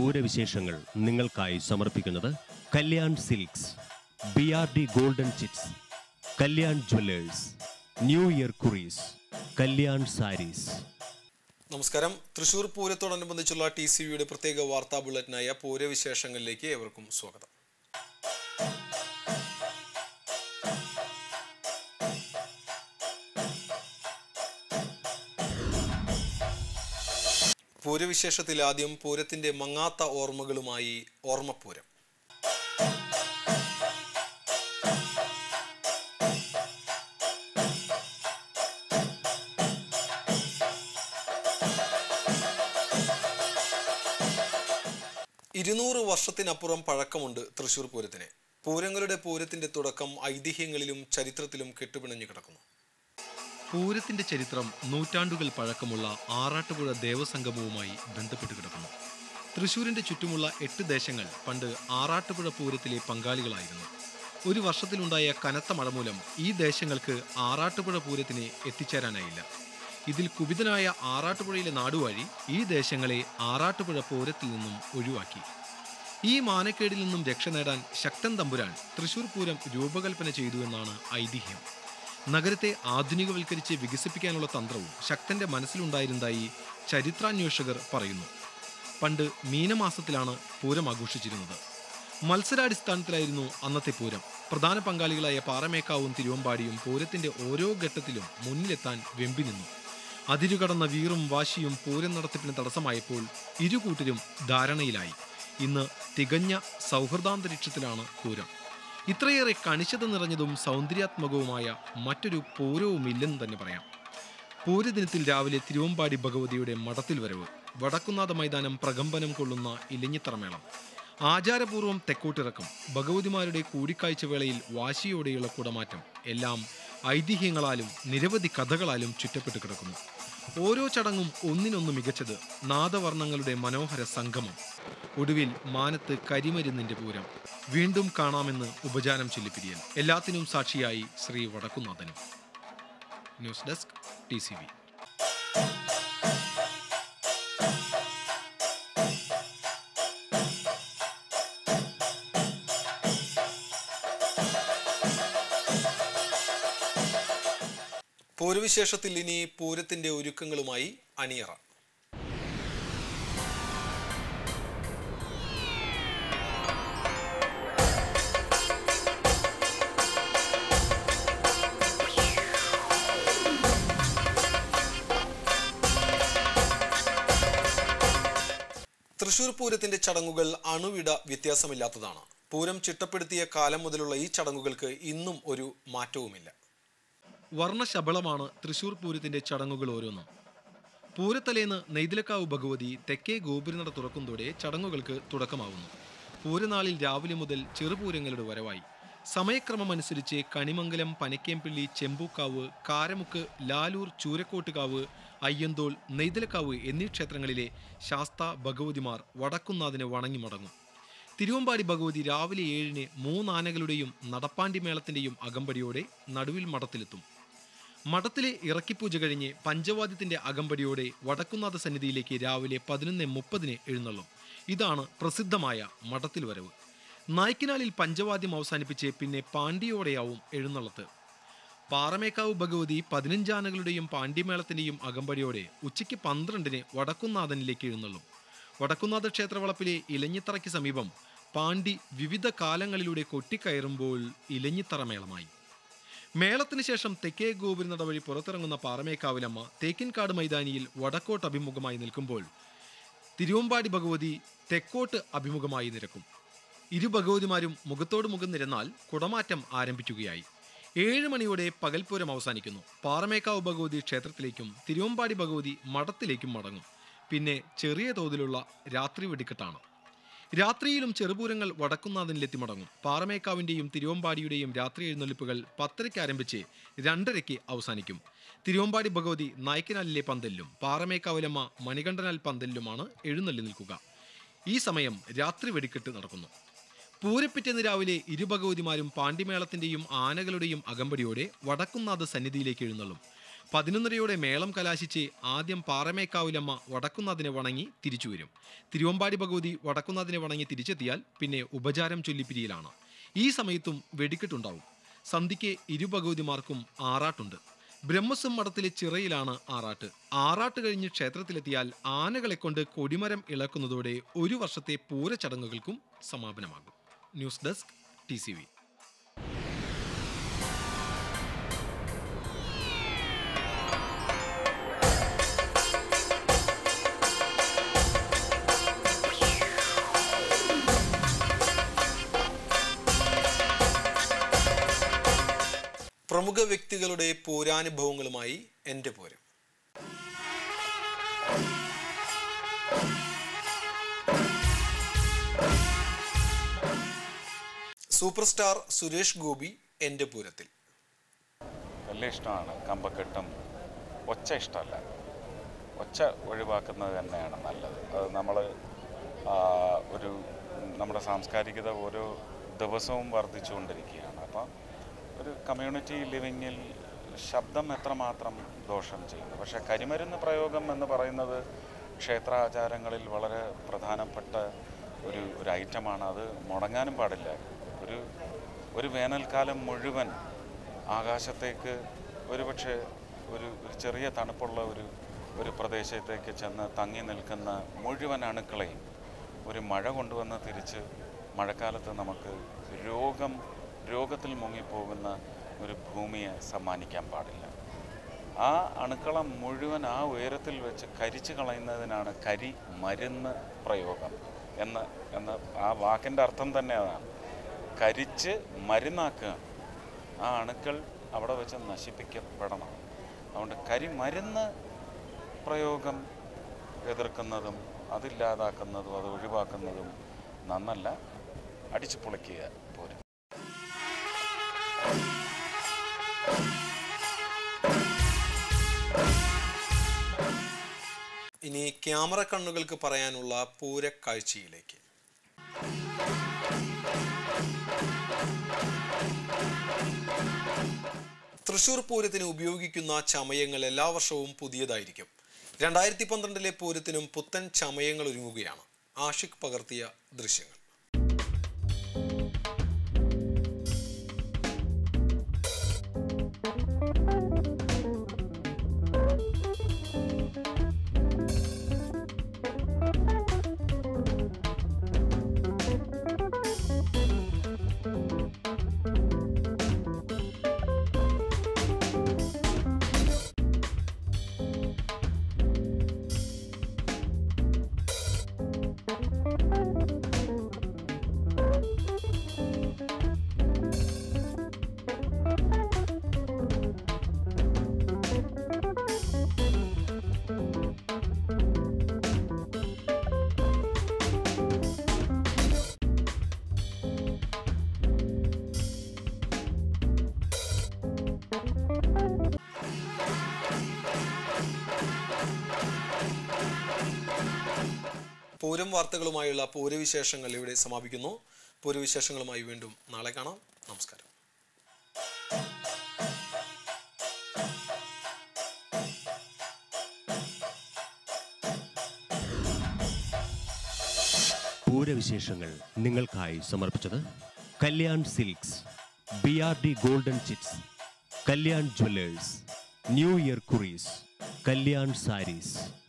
പൂരവിശേഷങ്ങൾ നിങ്ങൾക്കായി സമർപ്പിക്കുന്നത് Kalyan silks B R D golden chits Kalyan jewellers new year kuries Kalyan sarees നമസ്കാരം തൃശൂർ പൂരത്തോടനുബന്ധിച്ചുള്ള ടി സി വിയുടെ പ്രത്യേക വാർത്താ ബുള്ളറ്റിനായ പൂരവിശേഷങ്ങളിലേക്ക് ഏവർക്കും സ്വാഗതം പൂരവിശേഷത്തിൽ ആദ്യം പൂരത്തിന്റെ മങ്ങാത്ത ഓർമ്മകളുമായി ഓർമ്മപ്പൂരം ഇരുന്നൂറ് വർഷത്തിനപ്പുറം പഴക്കമുണ്ട് തൃശൂർ പൂരത്തിന് പൂരങ്ങളുടെ പൂരത്തിന്റെ തുടക്കം ഐതിഹ്യങ്ങളിലും ചരിത്രത്തിലും കെട്ടുപിണഞ്ഞു കിടക്കുന്നു പൂരത്തിന്റെ ചരിത്രം നൂറ്റാണ്ടുകൾ പഴക്കമുള്ള ആറാട്ടുപുഴ ദേവസംഗമവുമായി ബന്ധപ്പെട്ട് കിടക്കുന്നു തൃശൂരിന്റെ ചുറ്റുമുള്ള എട്ട് ദേശങ്ങൾ പണ്ട് ആറാട്ടുപുഴ പൂരത്തിലെ പങ്കാളികളായിരുന്നു ഒരു വർഷത്തിലുണ്ടായ കനത്ത മഴ മൂലം ഈ ദേശങ്ങൾക്ക് ആറാട്ടുപുഴ പൂരത്തിന് എത്തിച്ചേരാനായില്ല ഇതിൽ കുപിതനായ ആറാട്ടുപുഴയിലെ നാടുവഴി ഈ ദേശങ്ങളെ ആറാട്ടുപുഴ പൂരത്തിൽ നിന്നും ഒഴിവാക്കി ഈ മാനക്കേടിൽ നിന്നും രക്ഷ നേടാൻ ശക്തൻ തമ്പുരാൻ തൃശൂർ പൂരം രൂപകൽപ്പന ചെയ്തു എന്നാണ് ഐതിഹ്യം നഗരത്തെ ആധുനികവൽക്കരിച്ച് വികസിപ്പിക്കാനുള്ള തന്ത്രവും ശക്തന്റെ മനസ്സിലുണ്ടായിരുന്നതായി ചരിത്രാന്വേഷകർ പറയുന്നു പണ്ട് മീനമാസത്തിലാണ് പൂരം ആഘോഷിച്ചിരുന്നത് മത്സരാടിസ്ഥാനത്തിലായിരുന്നു അന്നത്തെ പൂരം പ്രധാന പങ്കാളികളായ പാറമേക്കാവും തിരുവമ്പാടിയും പൂരത്തിന്റെ ഓരോ ഘട്ടത്തിലും മുന്നിലെത്താൻ വെമ്പി നിന്നു അതിരുകടന്ന വീറും വാശിയും പൂരം നടത്തിപ്പിന് തടസ്സമായപ്പോൾ ഇരുകൂട്ടരും ധാരണയിലായി ഇന്ന് തികഞ്ഞ സൗഹൃദാന്തരീക്ഷത്തിലാണ് പൂരം ഇത്രയേറെ കണിശത നിറഞ്ഞതും സൗന്ദര്യാത്മകവുമായ മറ്റൊരു പൂരവുമില്ലെന്ന് തന്നെ പറയാം പൂരദിനത്തിൽ രാവിലെ തിരുവമ്പാടി ഭഗവതിയുടെ മഠത്തിൽ വരവ് വടക്കുന്നാഥ മൈതാനം പ്രകമ്പനം കൊള്ളുന്ന ഇലഞ്ഞിത്തറമേളം ആചാരപൂർവ്വം തെക്കോട്ടിറക്കം ഭഗവതിമാരുടെ കൂടിക്കാഴ്ച വേളയിൽ വാശിയോടെയുള്ള കുടമാറ്റം എല്ലാം ഐതിഹ്യങ്ങളാലും നിരവധി കഥകളാലും ചുറ്റപ്പെട്ട് കിടക്കുന്നു ഓരോ ചടങ്ങും ഒന്നിനൊന്ന് മികച്ചത് നാദവർണ്ണങ്ങളുടെ മനോഹര സംഗമം ഒടുവിൽ മാനത്ത് കരിമരുന്നിന്റെ പൂരം വീണ്ടും കാണാമെന്ന് ഉപചാരം ചൊല്ലിപ്പിരിയൽ എല്ലാത്തിനും സാക്ഷിയായി ശ്രീ വടക്കുന്നാഥനും news desk T C V പൂരവിശേഷത്തിൽ ഇനി പൂരത്തിന്റെ ഒരുക്കങ്ങളുമായി അണിയറ തൃശൂർ പൂരത്തിന്റെ ചടങ്ങുകൾ അണുവിട വ്യത്യാസമില്ലാത്തതാണ് പൂരം ചിട്ടപ്പെടുത്തിയ കാലം മുതലുള്ള ഈ ചടങ്ങുകൾക്ക് ഇന്നും ഒരു മാറ്റവുമില്ല വർണ്ണശബളമാണ് തൃശൂർ പൂരത്തിന്റെ ചടങ്ങുകൾ ഓരോന്നും പൂരത്തലേന്ന് നെയ്തിലക്കാവ് ഭഗവതി തെക്കേ ഗോപുരനട തുറക്കുന്നതോടെ ചടങ്ങുകൾക്ക് തുടക്കമാവുന്നു പൂരനാളിൽ രാവിലെ മുതൽ ചെറുപൂരങ്ങളുടെ വരവായി സമയക്രമമനുസരിച്ച് കണിമംഗലം പനക്കേംപള്ളി ചെമ്പൂക്കാവ് കാരമുക്ക് ലാലൂർ ചൂരക്കോട്ടുകാവ് അയ്യന്തോൾ നെയ്തലക്കാവ് എന്നീ ക്ഷേത്രങ്ങളിലെ ശാസ്ത ഭഗവതിമാർ വടക്കുന്നാഥിന് വണങ്ങി മടങ്ങും തിരുവമ്പാടി ഭഗവതി രാവിലെ ഏഴിന് മൂന്നാനകളുടെയും നടപ്പാണ്ടി മേളത്തിന്റെയും അകമ്പടിയോടെ നടുവിൽ മഠത്തിലെത്തും മഠത്തിലെ ഇറക്കിപ്പൂജ കഴിഞ്ഞ് പഞ്ചവാദ്യത്തിന്റെ അകമ്പടിയോടെ വടക്കുന്നാഥ സന്നിധിയിലേക്ക് രാവിലെ പതിനൊന്ന് മുപ്പതിന് എഴുന്നള്ളും ഇതാണ് പ്രസിദ്ധമായ മഠത്തിൽ വരവ് നായ്ക്കിനാലിൽ പഞ്ചവാദ്യം അവസാനിപ്പിച്ച് പിന്നെ പാണ്ഡിയോടെയാവും എഴുന്നള്ളത്ത് പാറമേക്കാവ് ഭഗവതി പതിനഞ്ചാനകളുടെയും പാണ്ഡ്യമേളത്തിന്റെയും അകമ്പടിയോടെ ഉച്ചയ്ക്ക് പന്ത്രണ്ടിന് വടക്കുന്നാഥനിലേക്ക് എഴുന്നള്ളും വടക്കുന്നാഥ ക്ഷേത്രവളപ്പിലെ ഇലഞ്ഞിത്തറയ്ക്ക് സമീപം പാണ്ഡി വിവിധ കാലങ്ങളിലൂടെ കൊട്ടിക്കയറുമ്പോൾ ഇലഞ്ഞിത്തറ മേളമായി മേളത്തിന് ശേഷം തെക്കേ ഗോപുരനട വഴി പുറത്തിറങ്ങുന്ന പാറമേക്കാവിലമ്മ തേക്കിൻകാട് മൈതാനിയിൽ വടക്കോട്ട് അഭിമുഖമായി നിൽക്കുമ്പോൾ തിരുവമ്പാടി ഭഗവതി തെക്കോട്ട് അഭിമുഖമായി നിരക്കും ഇരു ഭഗവതിമാരും മുഖത്തോട് മുഖം നിരന്നാൽ കുടമാറ്റം ആരംഭിക്കുകയായി ഏഴ് മണിയോടെ പകൽപൂരം അവസാനിക്കുന്നു പാറമേക്കാവ് ഭഗവതി ക്ഷേത്രത്തിലേക്കും തിരുവമ്പാടി ഭഗവതി മഠത്തിലേക്കും മടങ്ങും പിന്നെ ചെറിയ തോതിലുള്ള രാത്രി വെടിക്കെട്ടാണ് രാത്രിയിലും ചെറുപൂരങ്ങൾ വടക്കുന്നാഥനിലെത്തി മടങ്ങും പാറമേക്കാവിന്റെയും തിരുവമ്പാടിയുടെയും രാത്രി എഴുന്നള്ളിപ്പുകൾ പത്തരയ്ക്ക് ആരംഭിച്ച് രണ്ടരയ്ക്ക് അവസാനിക്കും തിരുവമ്പാടി ഭഗവതി നായ്ക്കനാലിലെ പന്തലിലും പാറമേക്കാവിലമ്മ മണികണ്ഠനാൽ പന്തലിലുമാണ് എഴുന്നള്ളി നിൽക്കുക ഈ സമയം രാത്രി വെടിക്കെട്ട് നടക്കുന്നു പൂരപ്പിറ്റേന്ന് രാവിലെ ഇരുഭഗവതിമാരും പാണ്ഡിമേളത്തിന്റെയും ആനകളുടെയും അകമ്പടിയോടെ വടക്കുന്നാഥ സന്നിധിയിലേക്ക് എഴുന്നള്ളും പതിനൊന്നരയോടെ മേളം കലാശിച്ച് ആദ്യം പാറമേക്കാവിലമ്മ വടക്കുന്നാഥിനെ വണങ്ങി തിരിച്ചു വരും തിരുവമ്പാടി ഭഗവതി വടക്കുന്നാഥിനെ വണങ്ങി തിരിച്ചെത്തിയാൽ പിന്നെ ഉപചാരം ചൊല്ലിപ്പിരിയിലാണ് ഈ സമയത്തും വെടിക്കെട്ടുണ്ടാവും സന്ധിക്ക് ഇരു ഭഗവതിമാർക്കും ആറാട്ടുണ്ട് ബ്രഹ്മസ്വം മഠത്തിലെ ചിറയിലാണ് ആറാട്ട് ആറാട്ട് കഴിഞ്ഞ് ക്ഷേത്രത്തിലെത്തിയാൽ ആനകളെ കൊണ്ട് കൊടിമരം ഇളക്കുന്നതോടെ ഒരു വർഷത്തെ പൂരച്ചടങ്ങുകൾക്കും സമാപനമാകും news desk T C V പ്രമുഖ വ്യക്തികളുടെ പൂരാനുഭവങ്ങളുമായി എൻ്റെ പൂരം സൂപ്പർ സ്റ്റാർ സുരേഷ് ഗോപി എൻ്റെ പൂരത്തിൽ വലിയ ഇഷ്ടമാണ് കമ്പക്കെട്ടും ഒച്ച ഇഷ്ടമല്ല ഒച്ച ഒഴിവാക്കുന്നത് തന്നെയാണ് നല്ലത് അത് നമ്മൾ ഒരു നമ്മുടെ സാംസ്കാരികത ഓരോ ദിവസവും വർദ്ധിച്ചുകൊണ്ടിരിക്കുകയാണ് അപ്പം ഒരു കമ്മ്യൂണിറ്റി ലിവിങ്ങിൽ ശബ്ദം എത്രമാത്രം ദോഷം ചെയ്യുന്നു പക്ഷേ കരിമരുന്ന് പ്രയോഗം എന്ന് പറയുന്നത് ക്ഷേത്രാചാരങ്ങളിൽ വളരെ പ്രധാനപ്പെട്ട ഒരു ഒരു ഐറ്റമാണ് അത് മുടങ്ങാനും പാടില്ല ഒരു ഒരു വേനൽക്കാലം മുഴുവൻ ആകാശത്തേക്ക് ഒരുപക്ഷെ ഒരു ഒരു ചെറിയ തണുപ്പുള്ള ഒരു ഒരു പ്രദേശത്തേക്ക് ചെന്ന് തങ്ങി നിൽക്കുന്ന മുഴുവൻ അണുക്കളെയും ഒരു മഴ കൊണ്ടുവന്ന് തിരിച്ച് മഴക്കാലത്ത് നമുക്ക് രോഗം രോഗത്തിൽ മുങ്ങിപ്പോകുന്ന ഒരു ഭൂമിയെ സമ്മാനിക്കാൻ പാടില്ല ആ അണുക്കളം മുഴുവൻ ആ ഉയരത്തിൽ വെച്ച് കരിച്ചു കളയുന്നതിനാണ് കരി മരുന്ന് പ്രയോഗം എന്ന് എന്ന് ആ വാക്കിൻ്റെ അർത്ഥം തന്നെ അതാണ് കരിച്ച് മരുന്നാക്കുക ആ അണുക്കൾ അവിടെ വെച്ച് നശിപ്പിക്കപ്പെടണം അതുകൊണ്ട് കരിമരുന്ന് പ്രയോഗം എതിർക്കുന്നതും അതില്ലാതാക്കുന്നതും അത് ഒഴിവാക്കുന്നതും നന്നല്ല അടിച്ചു പൊളിക്കുക പോരും ഇനി ക്യാമറ കണ്ണുകൾക്ക് പറയാനുള്ള പൂരക്കാഴ്ചയിലേക്ക് തൃശൂർ പൂരത്തിന് ഉപയോഗിക്കുന്ന ചമയങ്ങൾ എല്ലാ വർഷവും പുതിയതായിരിക്കും രണ്ടായിരത്തി പന്ത്രണ്ടിലെ പൂരത്തിനും പുത്തൻ ചമയങ്ങൾ ഒരുങ്ങുകയാണ് ആഷിഖ് പകർത്തിയ ദൃശ്യങ്ങൾ പൂരം വാർത്തകളുമായുള്ള പൂരവിശേഷങ്ങൾ ഇവിടെ സമാപിക്കുന്നു പൂരവിശേഷങ്ങളുമായി വീണ്ടും നാളെ കാണാം നമസ്കാരം പൂരവിശേഷങ്ങൾ നിങ്ങൾക്കായി സമർപ്പിച്ചത് Kalyan silks B R D golden chits Kalyan jewellers new year kuries Kalyan saris